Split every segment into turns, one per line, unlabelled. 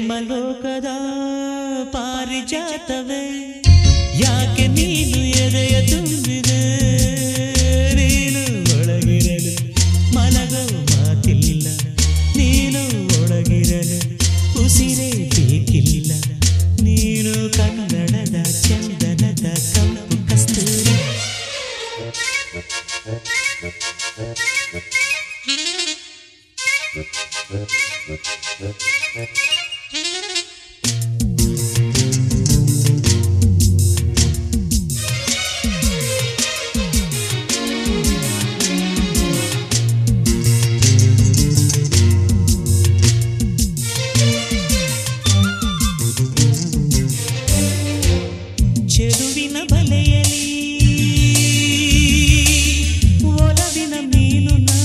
ಪ್ರೇಮ ಲೋಕದ ಪಾರಿಜಾತವೇ ಯಾಕೆ ನೀನು ಎದೆಯ ತುಂಬಿದೆ ನೀನು ಒಳಗಿರಲು ಮಲಗೋ ಮಾತಿಲ್ಲ ನೀನು ಒಳಗಿರಲು ಉಸಿರೇ ಬೇಕಿಲ್ಲ ನೀನು ಕನ್ನಡದ ಚಂದನದ ಕಂಪು ಕಸ್ತೂರಿ ಚೆಲುವಿನ ಬಲೆಯಲಿ ಒಲವಿನ ಮೀನು ನಾ.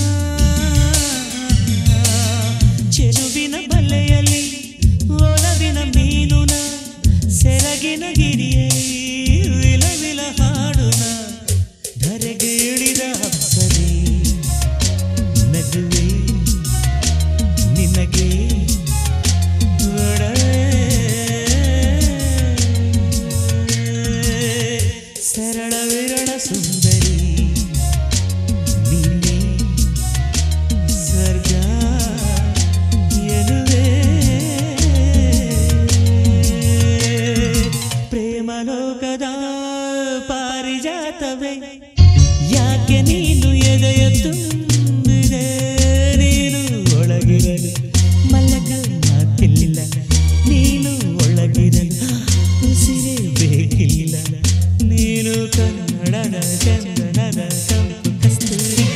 ಚೆಲುವಿನ ಬಲೆಯಲಿ ಒಲವಿನ ಮೀನು ನಾ. ಸೆರಗಿನ ಗಿರಿಯಲಿ ವಿಲ ವಿಲ ಹಾಡುನ ಧರೆಗೆ ಇಳಿದ ಅಪ್ಸರಿ ನಗುವೆ ನಿನಗೆ ಸರಳ ವಿರಳ ಸುಂದರಿ ನೀನೆ ಸ್ವರ್ಗ ಎನ್ನುವೆ ಪ್ರೇಮ ಲೋಕದ ಪಾರಿಜಾತವೇ ಯಾಕೆ ನೀನು ಎದೆಯ ತುಂಬಿದೆ ನೀನು ಒಳಗಿರಲು ಮಲಗ ಮಾತಿಲ್ಲ ನೀನು ಒಳಗಿರಲು ಉಸಿರೇ ಬೇಕಿಲ್ಲ ನೀನು ಕನ್ನಡದ ಚಂದನದ ಕಂಪು ಕಸ್ತೂರಿ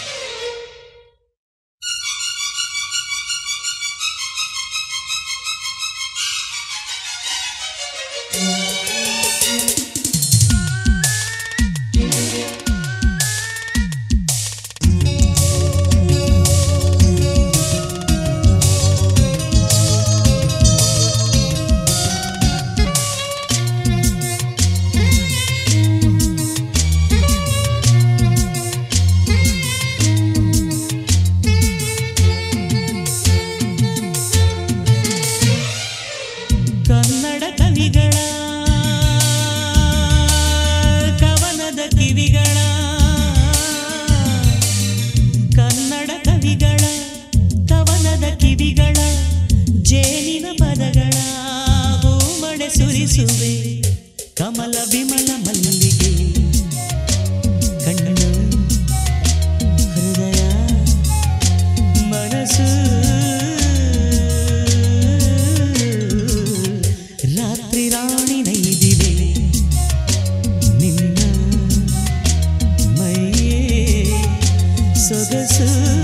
ಕನ್ನಡ ಕವಿಗಳ ಕವನದ ಕಿವಿಗಳ ಕನ್ನಡ ಕವಿಗಳ ಕವನದ ಕಿವಿಗಳ ಜೇನಿನ ಪದಗಳ ಹೂಮಳೆ ಸುರಿಸುವೆ ಕಮಲ ವಿಮಲ ಮಲ್ಲಿಗೆ ಕಣ್ಣು ಹೃದಯ ಮನಸ್ಸು ರಾತ್ರಿ ರಾಣಿ ನೈದಿವೆ ನಿನ್ನ ಮೈಯೇ ಸೊಗಸು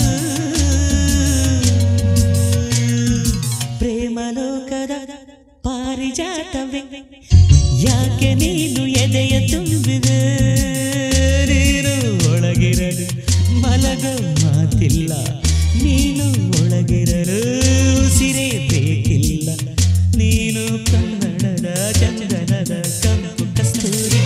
ಪ್ರೇಮ ಲೋಕದ ಪಾರಿಜಾತವೇ ಯಾಕೆ ನೀನು ಎದೆಯ ತುಂಬಿದೆ ನೀನು ಒಳಗಿರಲು ಮಲಗೋ ಮಾತಿಲ್ಲ ನೀನು ಒಳಗಿರಲು ಉಸಿರೇ ಬೇಕಿಲ್ಲ ನೀನು ಕನ್ನಡದ ಚಂದನದ ಕಂಪು ಕಸ್ತೂರಿ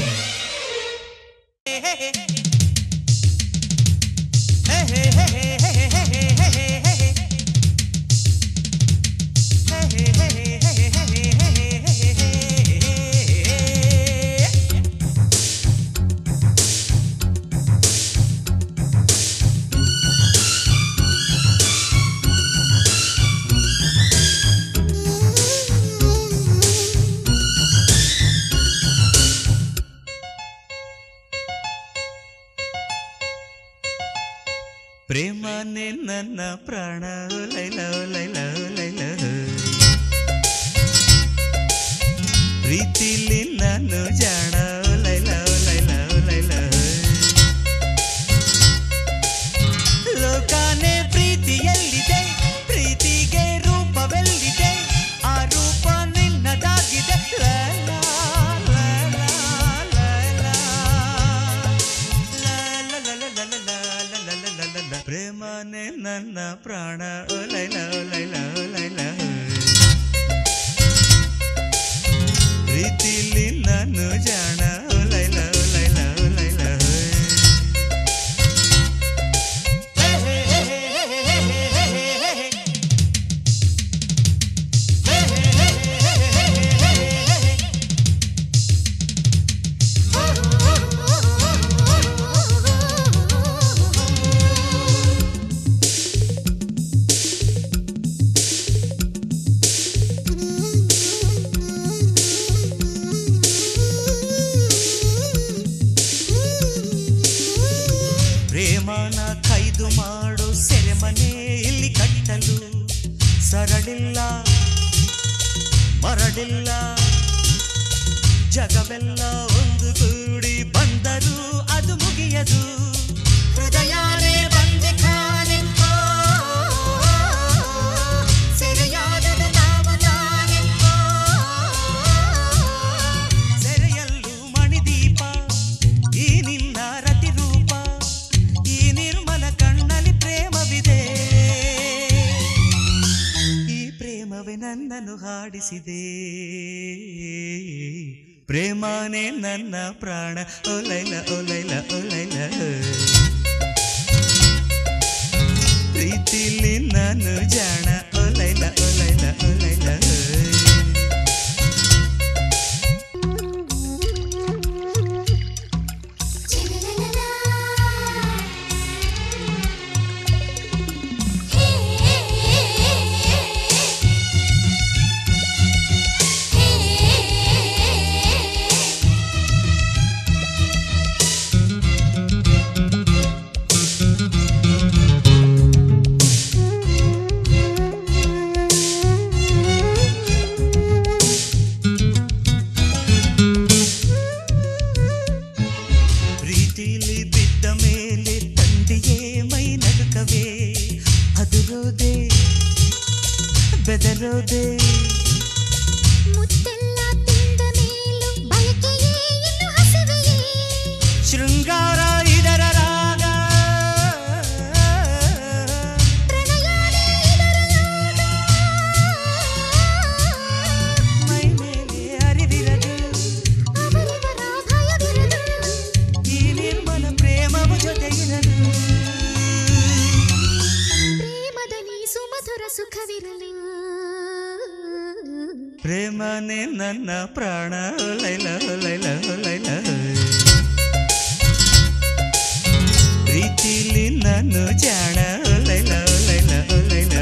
ಪ್ರೇಮನೇ ನನ್ನ ಪ್ರಾಣ ಲೈಲ ಲೈಲ ಲೈಲ ಪ್ರೀತಿಲಿ ನಾನು ಜಾಣ ಲೈಲ ಲೈಲ ಲೈಲ ಲೋಕಾನೇ ಪ್ರೀತಿಯಲ್ಲಿದೆ ಪ್ರೀತಿಗೆ ರೂಪವೆಲ್ಲಿದೆ ಆ ರೂಪ ನಿನ್ನದಾಗಿದೆ ಲೈಲ ಲೈಲ ಲೈಲ ಪ್ರೇಮನೇ ನನ್ನ ಪ್ರಾಣ ಓ ಲೈಲ ಓ ಲೈಲ ಓ ಲೈಲ ಮರಳಿಲ್ಲ ಜಗವೆಲ್ಲ ಒಂದು ಕೂಡಿ ಬಂದರೂ ಅದು ಮುಗಿಯದು ಹೃದಯನೇ ಬಂದೆ ಖಾಲಿ ಓ, ಸೆರೆಯಾದದು ನಾವು ತಾನೇ ಓ, ಸೆರೆಯಲ್ಲೂ ಮಣಿದೀಪ ಈ ನಿನ್ನ ರತಿರೂಪ ಈ ನಿರ್ಮಲ ಕಣ್ಣಲ್ಲಿ ಪ್ರೇಮವಿದೆ ಈ ಪ್ರೇಮವೇ ನನ್ನನ್ನು ಹಾಡಿಸಿದೆ ಪ್ರೇಮನೇ ನನ್ನ ಪ್ರಾಣ ಒಲೈಲ ಒಲೈಲ ಒಲೈಲ ಪ್ರೀತಿಲಿ ನಾನು ಜಾಣ ಒಲೈಲ ಒಲೈಲ ಒಲೈಲ ಪ್ರೀತಿಲಿ ಬಿದ್ದ ಮೇಲೆ ತಂದೆಯೇ ಮೈ ನಡುಕವೇ ಅದುರೋದೆ ಬೆದರೋದೆ
ಮುತ್ತೆಲ್ಲ ತಿಂದ ಮೇಲೂ ಬಯಕೆಯೇ ಇನ್ನು ಹಸಿವೆಯೇ
ಶೃಂಗಾರ ಇದರ ರಾಗ
ಪ್ರಣಯನೇ ಇದರ ಯೋಗ.
ಮೈ ಮೇಲೆ ಅರಿವಿರದು
ಅವರಿವರ ಭಯವಿರದು.
ಈ ನಿರ್ಮಲ ಪ್ರೇಮವು ಜೊತೆಗಿರದು
ಪ್ರೇಮದಲ್ಲಿ ಸುಮಧುರ ಸುಖವಿರಲಿ
ಪ್ರೇಮನೇ ನನ್ನ ಪ್ರಾಣ ಲೈಲ ಲೈಲ ಲೈಲ ಪ್ರೀತಿಲಿ ನಾನು ಜಾಣ ಲೈಲ ಲೈಲ ಲೈಲ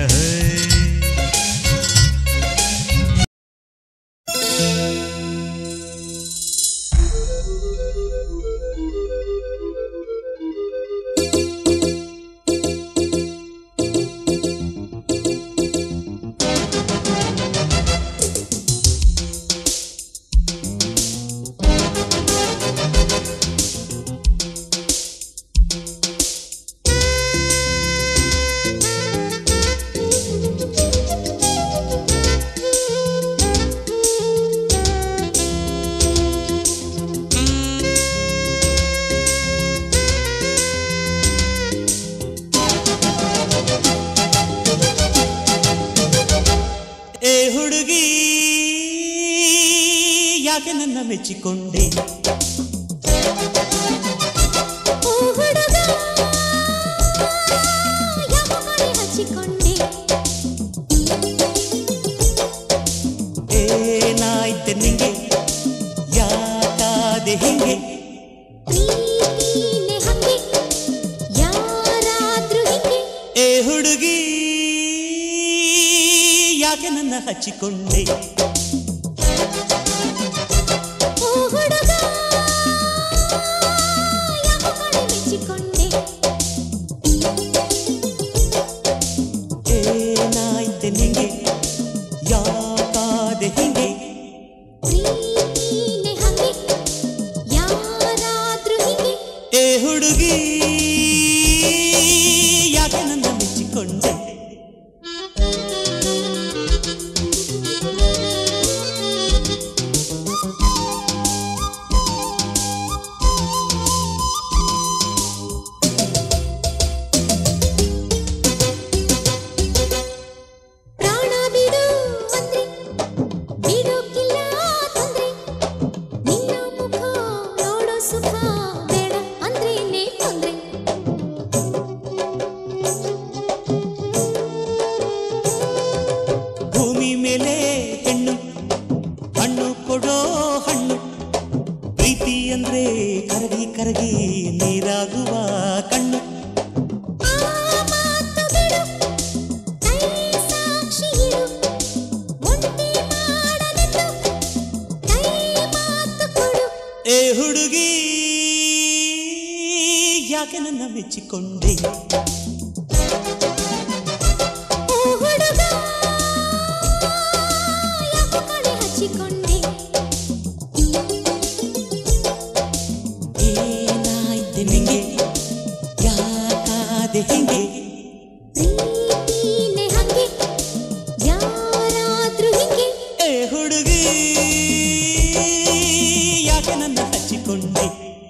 ಏ ಹುಡುಗಿ ಯಾಕೆ ನನ್ನ ಮೆಚ್ಚಿಕೊಂಡೆ
ಓ ಹುಡುಗ ಯಾವ ಮಳೆ ಹಚ್ಚಿಕೊಂಡೆ
ಏನಾಯ್ತೆ ನಿಂಗೆ ಯಾಕಾದೆ ಹಿಂಗೆ
ಪ್ರೀತಿನೇ ಹಂಗೆ ಯಾರಾದ್ರೂ ಹಿಂಗೆ
ಏ ಹುಡುಗಿ ಯಾಕೆ ನನ್ನ ಹಚ್ಚಿಕೊಂಡೆ
ಓ ಹುಡುಗ ಯಾವ ಮಳೆ ಮೆಚ್ಚಿಕೊಂಡೆ
ಏನಾಯ್ತೆ ನಿಂಗೆ ಯಾಕಾದೆ ಹಿಂಗೆ
ಪ್ರೀತಿನೇ ಹಂಗೆ ಯಾರಾದ್ರೂ ಹಿಂಗೆ
ಏ ಹುಡುಗಿ ಯಾಕೆ ನನ್ನ ಮೆಚ್ಚಿಕೊಂಡೆ
ಪ್ರಾಣ ಬಿಡು ಅಂದ್ರೆ ಬಿಡೋಕಿಲ್ಲ ತೊಂದ್ರೆ ನಿನ್ನ ಮುಖ ನೋಡೋ ಸುಖ ಬೇಡ ಅಂದ್ರೇನೆ ತೊಂದ್ರೆ
ಭೂಮಿ ಮೇಲೆ ಹೆಣ್ಣು ಹಣ್ಣು ಕೊಡೋ ಹಣ್ಣು ಪ್ರೀತಿ ಅಂದ್ರೆ ಕರಗಿ ಕರಗಿ ನೀರಾಗುವ ಕಣ್ಣು
ಆ ಮಾತು ಬಿಡು ಕೈ ಸಾಕ್ಷಿ ಇಡು ಒಂಟಿ ಮಾಡಲೆಂದು ಕೈ ಮಾತು ಕೊಡು
ಏ ಹುಡುಗಿ ಯಾಕೆ ನನ್ನ ಮೆಚ್ಚಿಕೊಂಡೆ
ಓ ಹುಡುಗ ಯಾಕೆ ಕಡೆ ಹಚ್ಚಿಕೊಂಡೆ
ಏನಾಯ್ತು ನಿಂಗೆ ಯಾಕಾದೆ ಹಿಂಗೆ
ಪ್ರೀತಿನೇ ಹಂಗೆ ಯಾರಾದ್ರೂ ಹಿಂಗೆ
ಏ ಹುಡುಗಿ ಯಾಕೆ ನನ್ನ ಹಚ್ಚಿಕೊಂಡೆ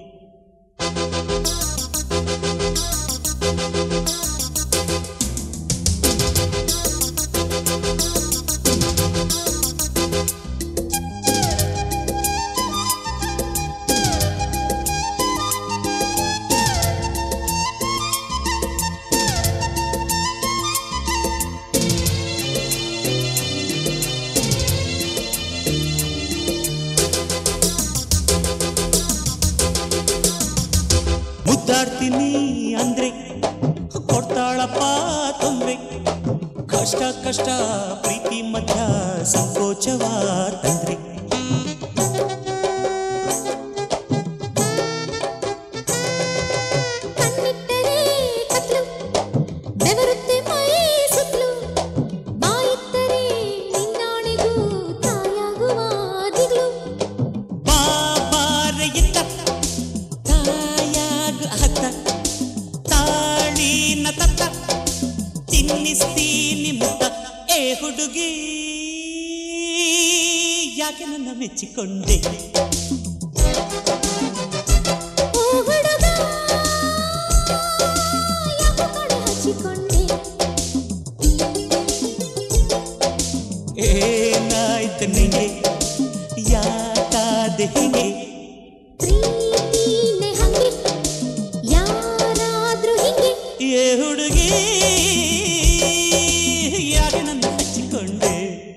ಮುದ್ದಾಡ್ತೀನಿ ಅಂದ್ರೆ ಕೊಡ್ತಾಳಪ್ಪ ತೊಂದ್ರೆ ಕಷ್ಟ ಕಷ್ಟ ಪ್ರೀತಿ ಮಧ್ಯ ಸಂಕೋಚವ ತಂದ್ರೆ
ಕಣ್ಣಿಟ್ಟರೆ ಕತ್ಲು ಬೆವರುತ್ತೆ ಮೈ ಸುತ್ತಲು ಬಾಯಿತ್ತರೆ ನಿನ್ನಾಣೆಗೂ ತಾಯಾಗುವ ದಿಗ್ಲು
ಬಾಬಾರೆ ಇತ್ತ ತಾಯಾಗ ಹತ್ತ ತಾಳಿನ ತತ್ತ ತಿನ್ನಿಸ್ತೀನಿ ಮುತ್ತ ಏ ಹುಡುಗಿ ಯಾಕೆ ನನ್ನ ಮೆಚ್ಚಿಕೊಂಡೆ
ಓ ಹುಡುಗ ಯಾಕೋ ಕಡೆ ಹಚ್ಚಿಕೊಂಡೆ
ಏನಾಯ್ತು ನಿಂಗೆ ಯಾಕಾದೆ ಹಿಂಗೆ
ಪ್ರೀತಿನೇ ಹಂಗೆ ಯಾರಾದ್ರೂ ಹಿಂಗೆ
ಏ ಹುಡುಗಿ ಯಾಕೆ ನನ್ನ ಹಚ್ಚಿಕೊಂಡೆ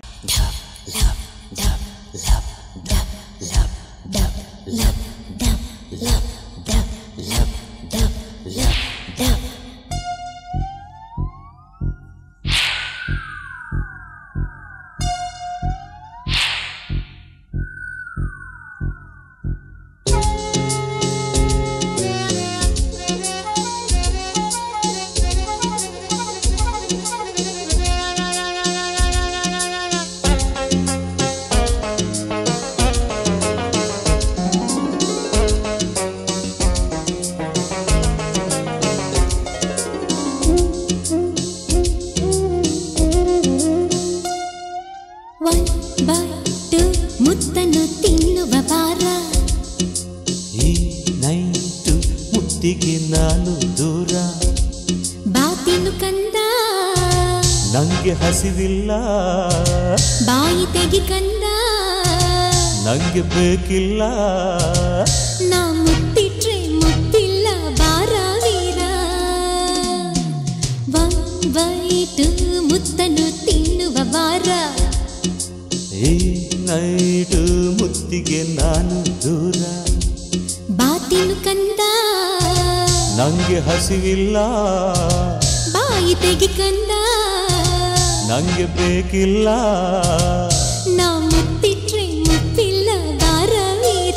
ಒನ್ ಬೈ ಟು ಮುತ್ತನ್ನು ತಿನ್ನುವ ಬಾರ
ಈ ನೈಟು ಮುತ್ತಿಗೆ ನಾನು ದೂರ
ಬಾತಿನು ಕಂದ
ನಂಗೆ ಹಸಿವಿಲ್ಲ
ಬಾಯಿ ತೆಗಿ ಕಂದ
ನಂಗೆ ಬೇಕಿಲ್ಲ
ನಾ ಮುತ್ತಿಟ್ರೆ ಮುತ್ತಿಲ್ಲ ಬಾರ ವೀರ ಒನ್ ಬೈ ಟು ಮುತ್ತನ್ನು ತಿನ್ನುವ ಬಾರ
ಈ ನೈಟು ಮುತ್ತಿಗೆ ನಾನು ದೂರ
ಬಾತಿನು ಕಂದ
ನಂಗೆ ಹಸಿವಿಲ್ಲ
ಬಾಯಿ ತೆಗಿ ಕಂದ
ನಂಗೆ ಬೇಕಿಲ್ಲ
ನಾ ಮುತ್ತಿಟ್ರೆ ಮುತ್ತಿಲ್ಲ ಬಾರ ವೀರ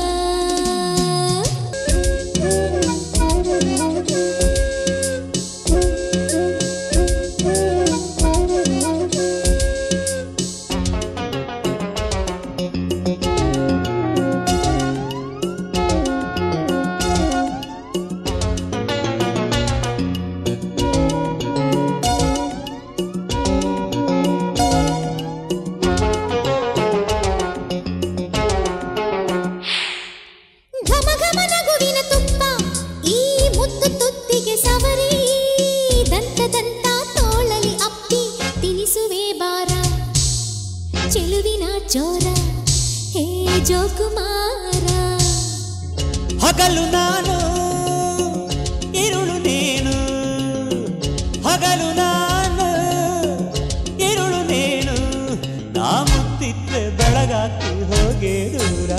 ಘಮ ಘಮ ನಗುವಿನ ತುಪ್ಪ ಈ ಮುತ್ತು ತುತ್ತಿಗೆ ಸವರಿ ದಂತ ದಂತ ತೋಳಲಿ ಅಪ್ಪಿ ತಿನಿಸುವೆ ಬಾರ ಚೆಲುವಿನ ಚೋರ ಹೇ ಜೋಕುಮಾರ
ಹಗಲು ನಾನು ಇರುಳು ನೀನು ಹಗಲು ನಾನು ಇರುಳು ನೀನು ನಾ ಮುತ್ತಿಟ್ರೆ ಬೆಳಗಾಕಿ ಹೋಗೆ ದೂರ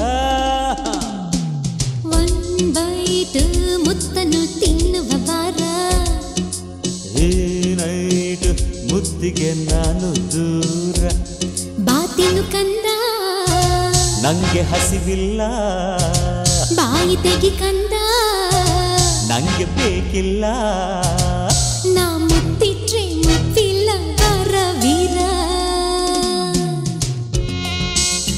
ಒನ್ ಬೈ ಟು ಮುತ್ತನ್ನು ತಿನ್ನುವ ಬಾರ
ಈ ನೈಟ್ ಮುತ್ತಿಗೆ ನಾನು ದೂರ
ಬಾತಿನು ಕಂದ
ನಂಗೆ ಹಸಿವಿಲ್ಲ
ಬಾಯಿ ತೆಗಿ ಕಂದ
ನಂಗೆ ಬೇಕಿಲ್ಲ
ನಾ ಮುತ್ತಿಟ್ರೆ ಮುತ್ತಿಲ್ಲ ಬಾರ ವೀರ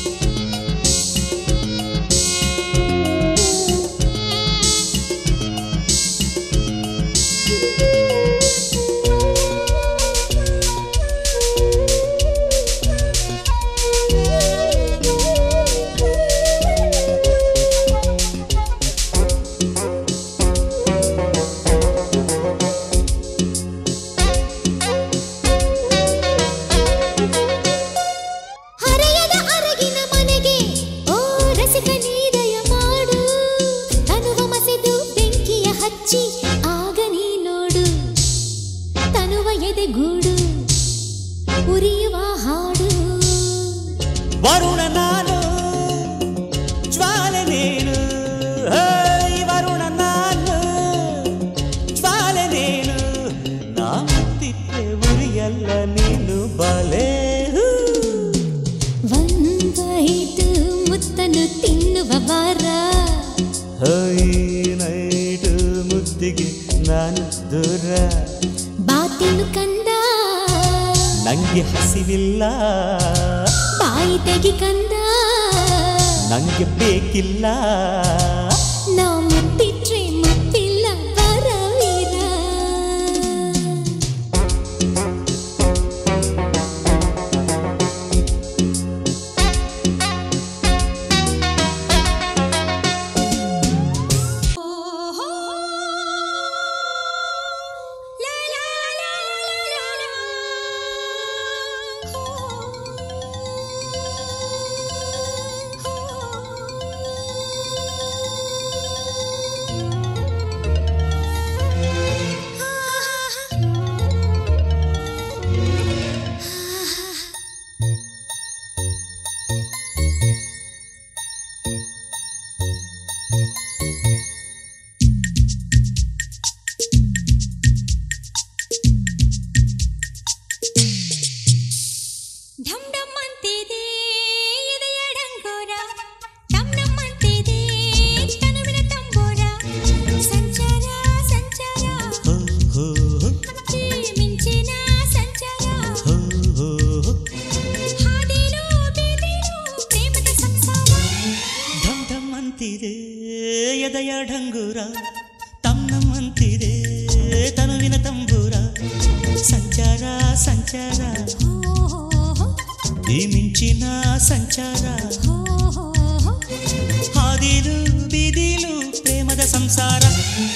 ವರುಣ ನಾನು ಜ್ವಾಲೆ ನೀನು ಹೇಯ್ ವರುಣ ನಾನು ಜ್ವಾಲೆ ನೀನು ನಾ ಮುತ್ತಿಟ್ಟೆ ಉರಿಯಲ್ಲ ನೀನು ಬಲೆ ಹೂ.
ಒಂದಾಯಿತು ಮುತ್ತನು ತಿನ್ನುವ ವಾರ
ಹೈ ನೈಟು ಮುದ್ದಿಗೆ ನಾನು ದೂರ
ಬಾತಿನು ಕಂದ
ನಂಗೆ ಹಸಿವಿಲ್ಲ
ಬಾಯಿ ತೆಗಿ ಕಂದ
ನಂಗೆ ಬೇಕಿಲ್ಲ
ನಾ ಮುತ್ತಿಟ್ರೆ ಮುತ್ತಿಲ್ಲ ವರವೀರ ಢಮ್ ಢಮ್ ಅಂತಿದೆ ಎದೆಯ ಡಂಗೋರ ಢಮ್ ಢಮ್ ಅಂತಿದೆ ತನುವಿನ ತಂಬೋರ ಸಂಚಾರ ಸಂಚಾರ
ಹೋ, ಹೋ, ಹೋ,
ಈ ಮಿಂಚಿನ ಸಂಚಾರ
ಹೋ, ಹೋ, ಹೋ.
ಹಾದಿಲು ಬೀದಿಲು ಪ್ರೇಮದ ಸಂಸಾರ
ಢಮ್ ಢಮ್ ಅಂತಿದೆ ಎದೆಯ ಢಂಗೂರ ತಮ್ ನಮ್ ಅಂತಿದೆ ತನುವಿನ ತಂಬೂರ ಸಂಚಾರ ಸಂಚಾರ
ಹೋ ಹೋ ಹೋ
ಈ ಮಿಂಚಿನ ಸಂಚಾರ
ಹೋ ಹೋ ಹೋ
ಹಾದಿಲು ಬೀದಿಲು ಪ್ರೇಮದ ಸಂಸಾರ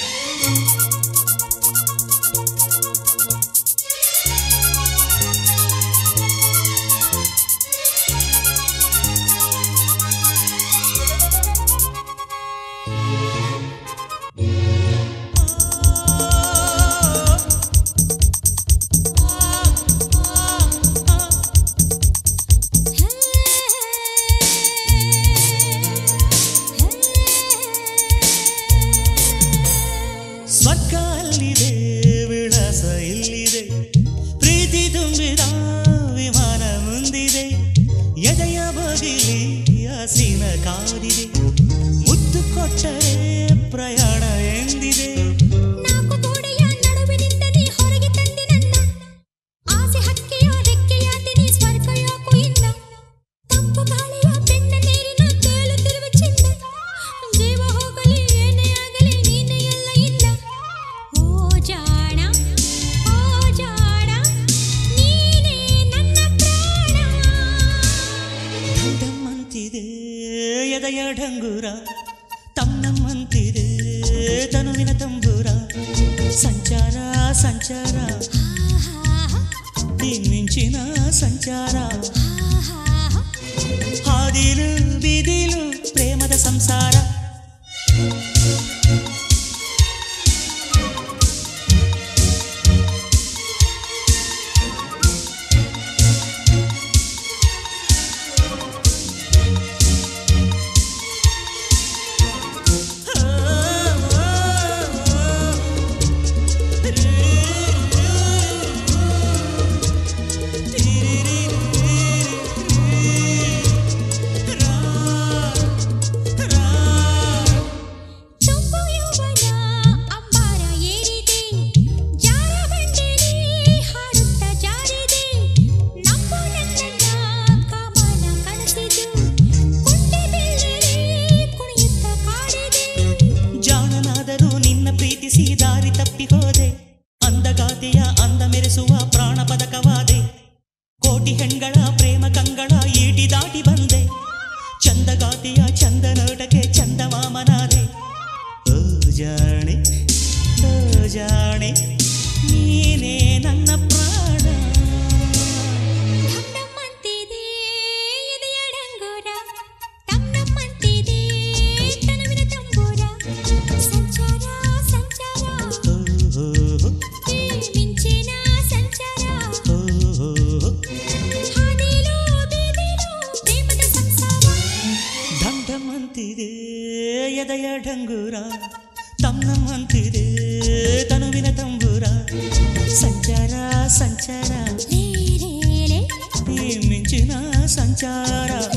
ಸ್ವರ್ಗ ಅಲ್ಲಿದೆ ವಿಳಾಸ ಇಲ್ಲಿದೆ ಪ್ರೀತಿ ತುಂಬಿದ ವಿಮಾನ ಮುಂದಿದೆ ಎದೆಯ ಬದಿಲಿ ಹಸಿನ ಕಾದಿದೆ ಮುದ್ದು ಕೊಟ್ಟರೆ ಪ್ರಯಾಣ ಎಂದಿದೆ
ನಾಲ್ಕು ಗೋಡೆಯ ನಡುವಿನಿಂದ ನೀ ಹೊರಗೆ ತಂದೆ ನನ್ನ ಆಸೆ ಹಕ್ಕಿಯ ರೆಕ್ಕೆಯಾದೆ ನೀ ಸ್ವರ್ಗ ಯಾಕೋ ಇಲ್ಲ ತಂಪು ಗಾಳಿಯ ಬೆನ್ನ ನೀರಿನ ತೇಲುತ್ತಿರುವ ಚಿನ್ನ ಜೀವ ಹೋಗಲಿ ಏನೇ ಆಗಲಿ ನೀನೇ ಎಲ್ಲ ಇಲ್ಲ ಓ ಜಾಣ ಓ ಜಾಣ ನೀನೇ ನನ್ನ ಪ್ರಾಣ
ಢಮ್ಮಂತಿದೆ ಎದೆಯ ಢಂಗೂರ ತಮ್ಮನಮ್ಮಂತಿದೆ ತನುವಿನ ತಂಬೂರ ಸಂಚಾರ ಸಂಚಾರ ಈ ಮಿಂಚಿನ ಸಂಚಾರ ಹಾದಿಲು ಬೀದಿಲು ಪ್ರೇಮದ ಸಂಸಾರ ಅಂತಿದೆ ಎದೆಯ ಡಂಗೂರ ತಮ್ಮ ಅಂತಿದೆ ತನುವಿನ ತಂಬೂರ ಸಂಚಾರ ಸಂಚಾರ
ಲೇ ಲೇ ಲೇ
ಈ ಮಿಂಚಿನ ಸಂಚಾರ